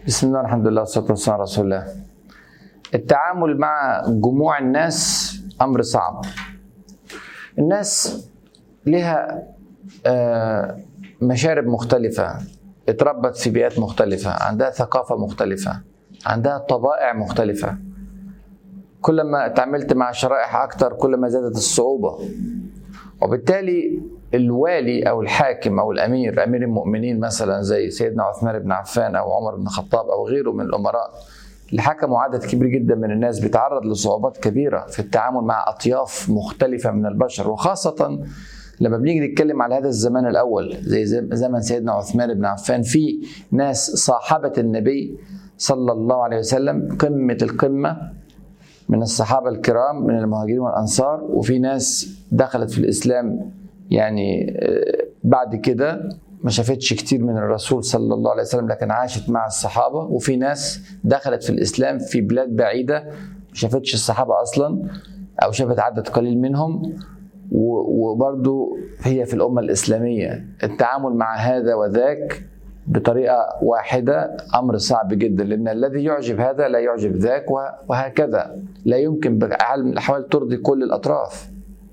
بسم الله الحمد لله والصلاة والسلام على رسول الله التعامل مع جموع الناس أمر صعب الناس لها آه، مشارب مختلفة اتربت في بيئات مختلفة عندها ثقافة مختلفة عندها طبائع مختلفة كلما تعاملت مع شرائح أكتر كلما زادت الصعوبة وبالتالي الوالي او الحاكم او الامير امير المؤمنين مثلا زي سيدنا عثمان بن عفان او عمر بن الخطاب او غيره من الامراء اللي حكموا عدد كبير جدا من الناس بيتعرض لصعوبات كبيره في التعامل مع اطياف مختلفه من البشر وخاصه لما بنيجي نتكلم على هذا الزمان الاول زي زمن سيدنا عثمان بن عفان في ناس صاحبت النبي صلى الله عليه وسلم قمه القمه من الصحابه الكرام من المهاجرين والانصار وفي ناس دخلت في الاسلام يعني بعد كده ما شافتش كتير من الرسول صلى الله عليه وسلم لكن عاشت مع الصحابة وفي ناس دخلت في الإسلام في بلاد بعيدة ما شافتش الصحابة أصلا أو شافت عدد قليل منهم وبرضو هي في الأمة الإسلامية التعامل مع هذا وذاك بطريقة واحدة أمر صعب جدا لأن الذي يعجب هذا لا يعجب ذاك وهكذا لا يمكن بحال من الأحوال ترضي كل الأطراف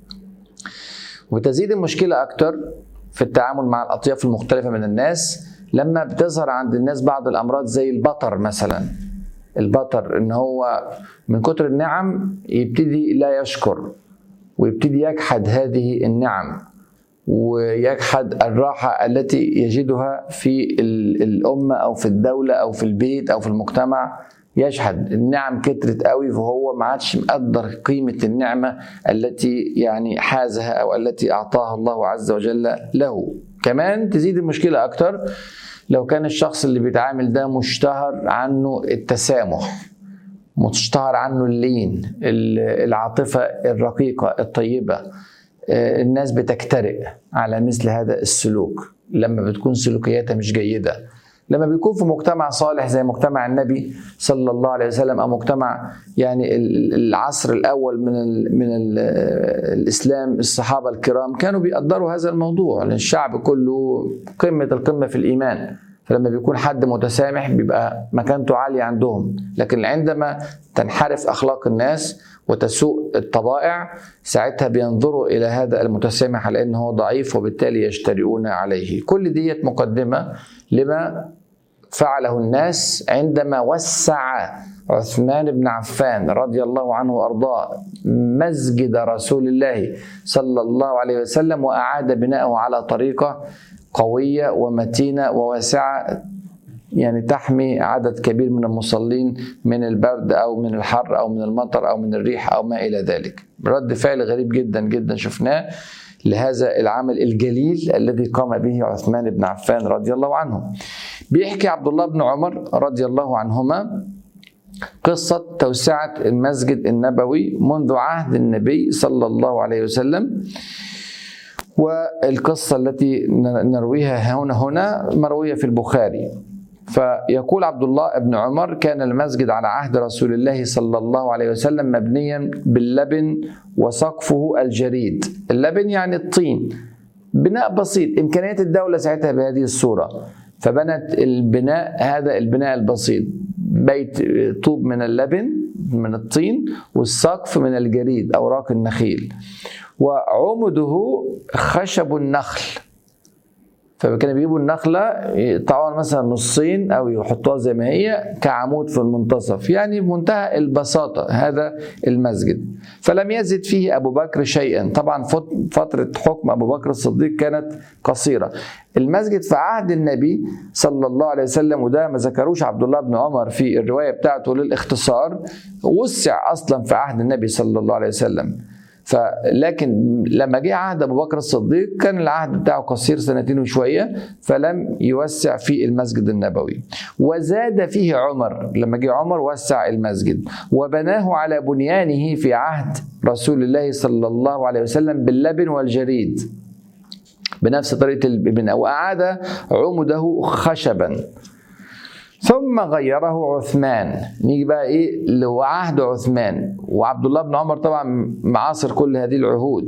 وتزيد المشكلة أكتر في التعامل مع الأطياف المختلفة من الناس لما بتظهر عند الناس بعض الأمراض زي البطر مثلا البطر إن هو من كتر النعم يبتدي لا يشكر ويبتدي يجحد هذه النعم ويجحد الراحة التي يجدها في الأمة أو في الدولة أو في البيت أو في المجتمع يشهد النعم كترت قوي فهو ما عادش مقدر قيمة النعمة التي يعني حازها أو التي أعطاها الله عز وجل له كمان تزيد المشكلة أكتر لو كان الشخص اللي بيتعامل ده مشتهر عنه التسامح مشتهر عنه اللين العاطفة الرقيقة الطيبة الناس بتكترئ على مثل هذا السلوك لما بتكون سلوكياتها مش جيده لما بيكون في مجتمع صالح زي مجتمع النبي صلى الله عليه وسلم او مجتمع يعني العصر الاول من ال من ال الاسلام الصحابه الكرام كانوا بيقدروا هذا الموضوع لان الشعب كله قمه القمه في الايمان فلما بيكون حد متسامح بيبقى مكانته عاليه عندهم لكن عندما تنحرف اخلاق الناس وتسوء الطبائع ساعتها بينظروا الى هذا المتسامح على انه ضعيف وبالتالي يجترئون عليه كل ديت مقدمه لما فعله الناس عندما وسع عثمان بن عفان رضي الله عنه وارضاه مسجد رسول الله صلى الله عليه وسلم واعاد بناءه على طريقه قويه ومتينه وواسعه يعني تحمي عدد كبير من المصلين من البرد او من الحر او من المطر او من الريح او ما الى ذلك رد فعل غريب جدا جدا شفناه لهذا العمل الجليل الذي قام به عثمان بن عفان رضي الله عنه بيحكي عبد الله بن عمر رضي الله عنهما قصة توسعة المسجد النبوي منذ عهد النبي صلى الله عليه وسلم والقصة التي نرويها هنا هنا مروية في البخاري فيقول عبد الله بن عمر كان المسجد على عهد رسول الله صلى الله عليه وسلم مبنيا باللبن وسقفه الجريد اللبن يعني الطين بناء بسيط إمكانيات الدولة ساعتها بهذه الصورة فبنت البناء هذا البناء البسيط بيت طوب من اللبن من الطين والسقف من الجريد أوراق النخيل وعمده خشب النخل فكانوا بيجيبوا النخلة يقطعوها مثلا نصين أو يحطوها زي ما هي كعمود في المنتصف يعني بمنتهى البساطة هذا المسجد فلم يزد فيه أبو بكر شيئا طبعا فترة حكم أبو بكر الصديق كانت قصيرة المسجد في عهد النبي صلى الله عليه وسلم وده ما ذكروش عبد الله بن عمر في الرواية بتاعته للاختصار وسع أصلا في عهد النبي صلى الله عليه وسلم فلكن لما جه عهد ابو بكر الصديق كان العهد بتاعه قصير سنتين وشويه فلم يوسع في المسجد النبوي وزاد فيه عمر لما جه عمر وسع المسجد وبناه على بنيانه في عهد رسول الله صلى الله عليه وسلم باللبن والجريد بنفس طريقه البناء واعاد عمده خشبا ثم غيره عثمان نيجي بقى ايه لعهد عثمان وعبد الله بن عمر طبعا معاصر كل هذه العهود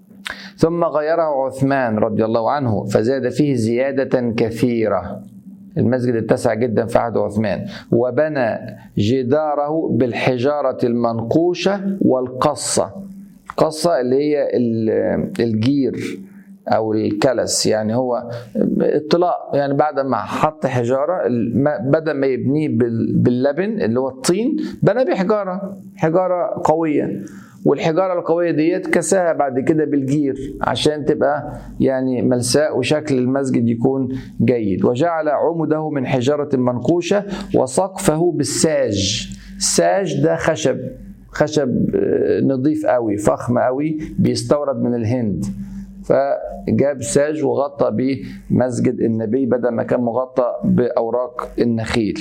ثم غيره عثمان رضي الله عنه فزاد فيه زيادة كثيرة المسجد اتسع جدا في عهد عثمان وبنى جداره بالحجارة المنقوشة والقصة قصة اللي هي الجير او الكلس يعني هو اطلاق يعني بعد ما حط حجاره بدل ما يبنيه باللبن اللي هو الطين بنى بحجاره حجاره قويه والحجاره القويه ديت كساها بعد كده بالجير عشان تبقى يعني ملساء وشكل المسجد يكون جيد وجعل عمده من حجاره منقوشه وسقفه بالساج الساج ده خشب خشب نظيف قوي فخم قوي بيستورد من الهند فجاب ساج وغطى به مسجد النبي بدل ما كان مغطى باوراق النخيل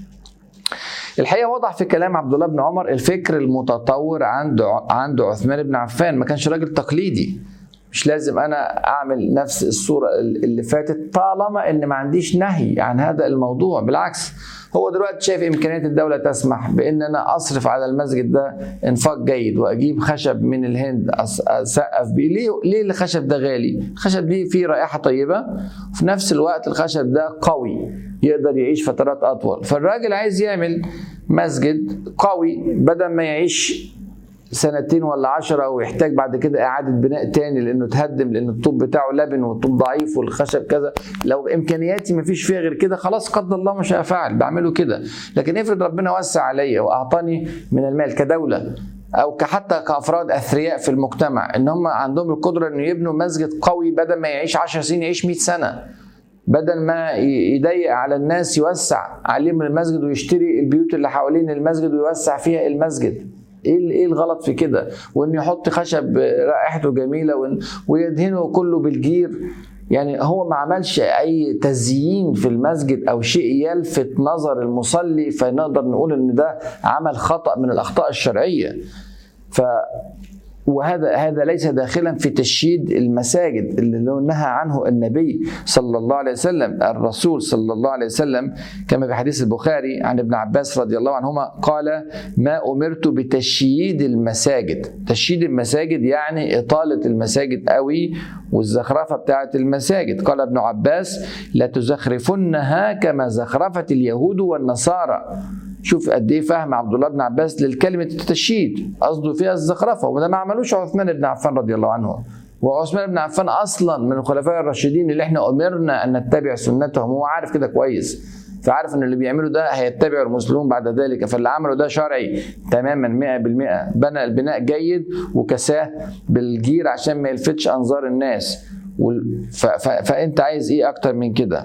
الحقيقه وضح في كلام عبد الله بن عمر الفكر المتطور عند عند عثمان بن عفان ما كانش راجل تقليدي مش لازم انا اعمل نفس الصوره اللي فاتت طالما ان ما عنديش نهي عن هذا الموضوع بالعكس هو دلوقتي شايف امكانيات الدوله تسمح بان انا اصرف على المسجد ده انفاق جيد واجيب خشب من الهند اسقف بيه ليه ليه الخشب ده غالي الخشب دي فيه رائحه طيبه وفي نفس الوقت الخشب ده قوي يقدر يعيش فترات اطول فالراجل عايز يعمل مسجد قوي بدل ما يعيش سنتين ولا عشرة ويحتاج بعد كده إعادة بناء تاني لأنه تهدم لأن الطوب بتاعه لبن والطوب ضعيف والخشب كذا لو إمكانياتي ما فيش فيها غير كده خلاص قدر الله ما شاء فعل بعمله كده لكن افرض ربنا وسع عليا وأعطاني من المال كدولة او حتى كافراد اثرياء في المجتمع ان هم عندهم القدره انه يبنوا مسجد قوي بدل ما يعيش 10 سنين يعيش 100 سنه بدل ما يضيق على الناس يوسع عليهم المسجد ويشتري البيوت اللي حوالين المسجد ويوسع فيها المسجد ايه ايه الغلط في كده وان يحط خشب رائحته جميله ويدهنه كله بالجير يعني هو ما عملش اي تزيين في المسجد او شيء يلفت نظر المصلي فنقدر نقول ان ده عمل خطا من الاخطاء الشرعيه ف وهذا هذا ليس داخلا في تشييد المساجد اللي نهى عنه النبي صلى الله عليه وسلم الرسول صلى الله عليه وسلم كما في حديث البخاري عن ابن عباس رضي الله عنهما قال ما امرت بتشييد المساجد تشييد المساجد يعني اطاله المساجد قوي والزخرفه بتاعه المساجد قال ابن عباس لتزخرفنها كما زخرفت اليهود والنصارى شوف قد ايه فهم عبد الله بن عباس للكلمه التشييد قصده فيها الزخرفه وده ما عملوش عثمان بن عفان رضي الله عنه وعثمان بن عفان اصلا من الخلفاء الراشدين اللي احنا امرنا ان نتبع سنتهم هو عارف كده كويس فعارف ان اللي بيعمله ده هيتبعه المسلمون بعد ذلك فاللي عمله ده شرعي تماما 100% بنى البناء جيد وكساه بالجير عشان ما يلفتش انظار الناس فانت عايز ايه اكتر من كده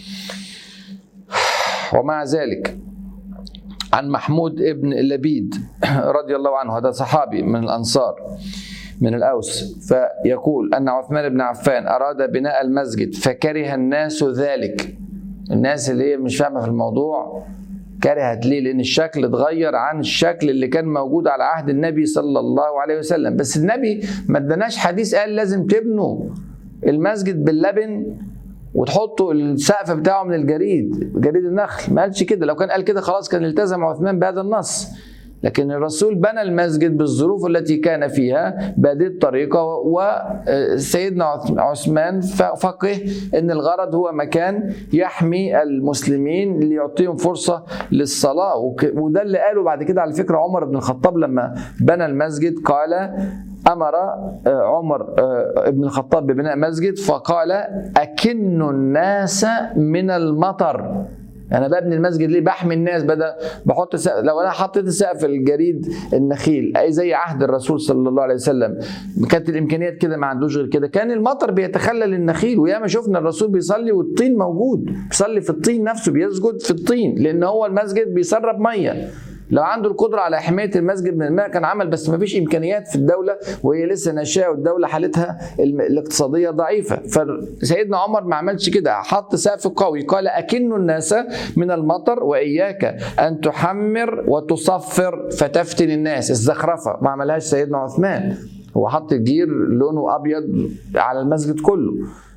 ومع ذلك عن محمود ابن لبيد رضي الله عنه هذا صحابي من الأنصار من الأوس فيقول أن عثمان بن عفان أراد بناء المسجد فكره الناس ذلك الناس اللي هي مش فاهمة في الموضوع كرهت ليه؟ لأن الشكل اتغير عن الشكل اللي كان موجود على عهد النبي صلى الله عليه وسلم، بس النبي ما اداناش حديث قال لازم تبنوا المسجد باللبن وتحطوا السقف بتاعه من الجريد جريد النخل ما قالش كده لو كان قال كده خلاص كان التزم عثمان بهذا النص لكن الرسول بنى المسجد بالظروف التي كان فيها بهذه الطريقة وسيدنا عثمان فقه أن الغرض هو مكان يحمي المسلمين ليعطيهم فرصة للصلاة وده اللي قاله بعد كده على فكرة عمر بن الخطاب لما بنى المسجد قال امر عمر ابن الخطاب ببناء مسجد فقال اكن الناس من المطر انا ببني المسجد ليه بحمي الناس بدل بحط سقف لو انا حطيت سقف الجريد النخيل اي زي عهد الرسول صلى الله عليه وسلم كانت الامكانيات كده ما عندوش غير كده كان المطر بيتخلل النخيل وياما شفنا الرسول بيصلي والطين موجود بيصلي في الطين نفسه بيسجد في الطين لان هو المسجد بيسرب ميه لو عنده القدرة على حماية المسجد من الماء كان عمل بس ما فيش إمكانيات في الدولة وهي لسه ناشئة والدولة حالتها الاقتصادية ضعيفة فسيدنا عمر ما عملش كده حط سقف قوي قال أكن الناس من المطر وإياك أن تحمر وتصفر فتفتن الناس الزخرفة ما عملهاش سيدنا عثمان هو حط جير لونه أبيض على المسجد كله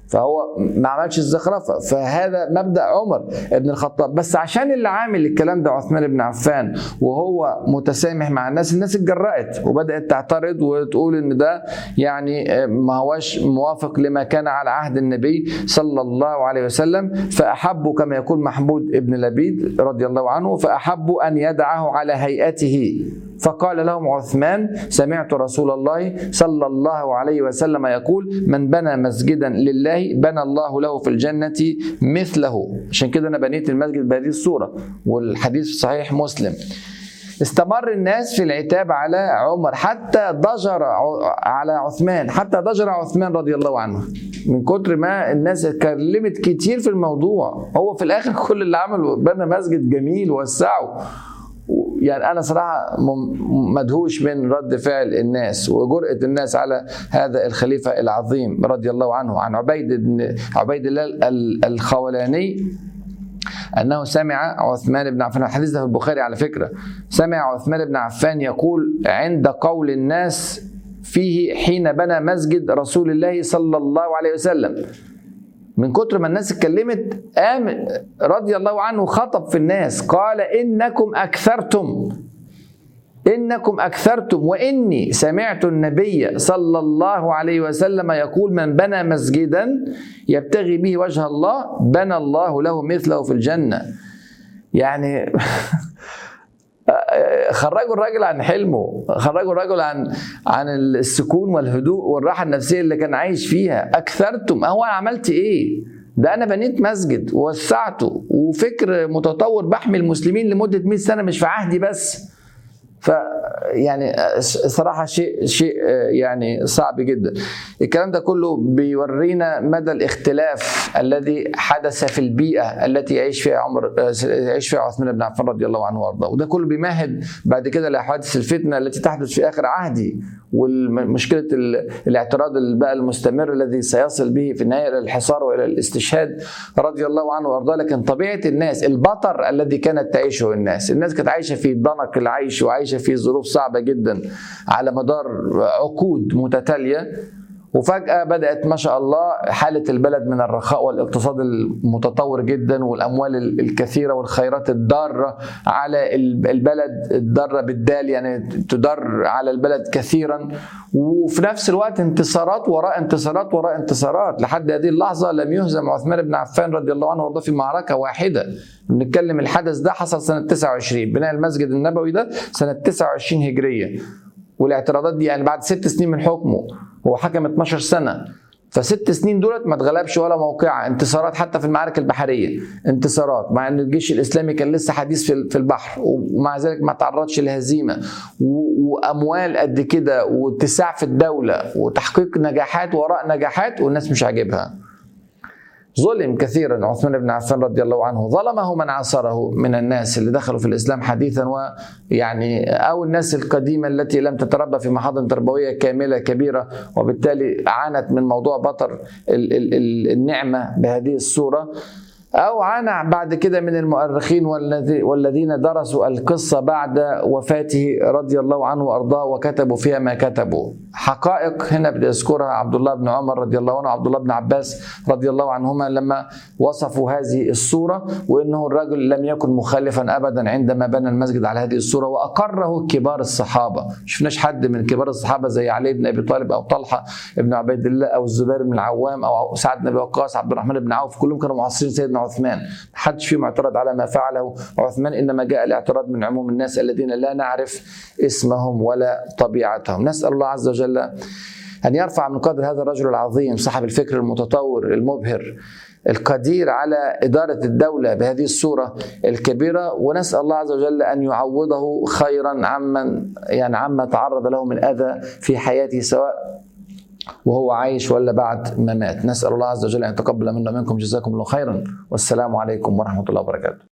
فهو ما عملش الزخرفه فهذا مبدا عمر بن الخطاب بس عشان اللي عامل الكلام ده عثمان بن عفان وهو متسامح مع الناس الناس اتجرأت وبدات تعترض وتقول ان ده يعني ما هوش موافق لما كان على عهد النبي صلى الله عليه وسلم فاحبوا كما يقول محمود بن لبيد رضي الله عنه فاحبوا ان يدعه على هيئته فقال لهم عثمان سمعت رسول الله صلى الله عليه وسلم يقول من بنى مسجدا لله بنى الله له في الجنة مثله عشان كده أنا بنيت المسجد بهذه الصورة والحديث في صحيح مسلم استمر الناس في العتاب على عمر حتى ضجر على عثمان حتى ضجر عثمان رضي الله عنه من كتر ما الناس اتكلمت كتير في الموضوع هو في الاخر كل اللي عمله بنى مسجد جميل وسعه يعني انا صراحه مدهوش من رد فعل الناس وجرأه الناس على هذا الخليفه العظيم رضي الله عنه عن عبيد بن عبيد الله الخولاني انه سمع عثمان بن عفان الحديث ده في البخاري على فكره سمع عثمان بن عفان يقول عند قول الناس فيه حين بنى مسجد رسول الله صلى الله عليه وسلم من كتر ما الناس اتكلمت قام رضي الله عنه خطب في الناس قال انكم اكثرتم انكم اكثرتم واني سمعت النبي صلى الله عليه وسلم يقول من بنى مسجدا يبتغي به وجه الله بنى الله له مثله في الجنه يعني خرجوا الراجل عن حلمه خرجوا الراجل عن عن السكون والهدوء والراحه النفسيه اللي كان عايش فيها اكثرتم هو انا عملت ايه ده انا بنيت مسجد ووسعته وفكر متطور بحمي المسلمين لمده 100 سنه مش في عهدي بس ف يعني صراحه شيء شيء يعني صعب جدا الكلام ده كله بيورينا مدى الاختلاف الذي حدث في البيئه التي يعيش فيها عمر يعيش فيها عثمان بن عفان رضي الله عنه وارضاه وده كله بيمهد بعد كده لحوادث الفتنه التي تحدث في اخر عهدي ومشكله الاعتراض بقى المستمر الذي سيصل به في النهايه الى الحصار والى الاستشهاد رضي الله عنه وارضاه لكن طبيعه الناس البطر الذي كانت تعيشه الناس الناس كانت عايشه في ضنك العيش وعايشه في ظروف صعبه جدا على مدار عقود متتاليه وفجأة بدأت ما شاء الله حالة البلد من الرخاء والاقتصاد المتطور جدا والأموال الكثيرة والخيرات الضارة على البلد الضارة بالدال يعني تدر على البلد كثيرا وفي نفس الوقت انتصارات وراء انتصارات وراء انتصارات لحد هذه اللحظة لم يهزم عثمان بن عفان رضي الله عنه وارضاه في معركة واحدة بنتكلم الحدث ده حصل سنة 29 بناء المسجد النبوي ده سنة 29 هجرية والاعتراضات دي يعني بعد ست سنين من حكمه هو حكم 12 سنه فست سنين دولت ما اتغلبش ولا موقعة انتصارات حتى في المعارك البحرية انتصارات مع ان الجيش الاسلامي كان لسه حديث في البحر ومع ذلك ما تعرضش لهزيمة واموال قد كده واتساع في الدولة وتحقيق نجاحات وراء نجاحات والناس مش عاجبها ظلم كثيرا عثمان بن عفان رضي الله عنه ظلمه من عاصره من الناس اللي دخلوا في الاسلام حديثا ويعني او الناس القديمه التي لم تتربى في محاضن تربويه كامله كبيره وبالتالي عانت من موضوع بطر النعمه بهذه الصوره أو عانى بعد كده من المؤرخين والذين درسوا القصة بعد وفاته رضي الله عنه وأرضاه وكتبوا فيها ما كتبوا حقائق هنا بيذكرها عبد الله بن عمر رضي الله عنه وعبد الله بن عباس رضي الله عنهما لما وصفوا هذه الصورة وأنه الرجل لم يكن مخالفا أبدا عندما بنى المسجد على هذه الصورة وأقره كبار الصحابة شفناش حد من كبار الصحابة زي علي بن أبي طالب أو طلحة بن عبيد الله أو الزبير بن العوام أو سعد بن أبي وقاص عبد الرحمن بن عوف كلهم كانوا معاصرين سيدنا عثمان حدش فيهم اعترض على ما فعله عثمان انما جاء الاعتراض من عموم الناس الذين لا نعرف اسمهم ولا طبيعتهم نسال الله عز وجل ان يرفع من قدر هذا الرجل العظيم صاحب الفكر المتطور المبهر القدير على إدارة الدولة بهذه الصورة الكبيرة ونسأل الله عز وجل أن يعوضه خيرا عمن يعني عما تعرض له من أذى في حياته سواء وهو عايش ولا بعد ما مات نسأل الله عز وجل أن يتقبل منا منكم جزاكم الله خيرا والسلام عليكم ورحمة الله وبركاته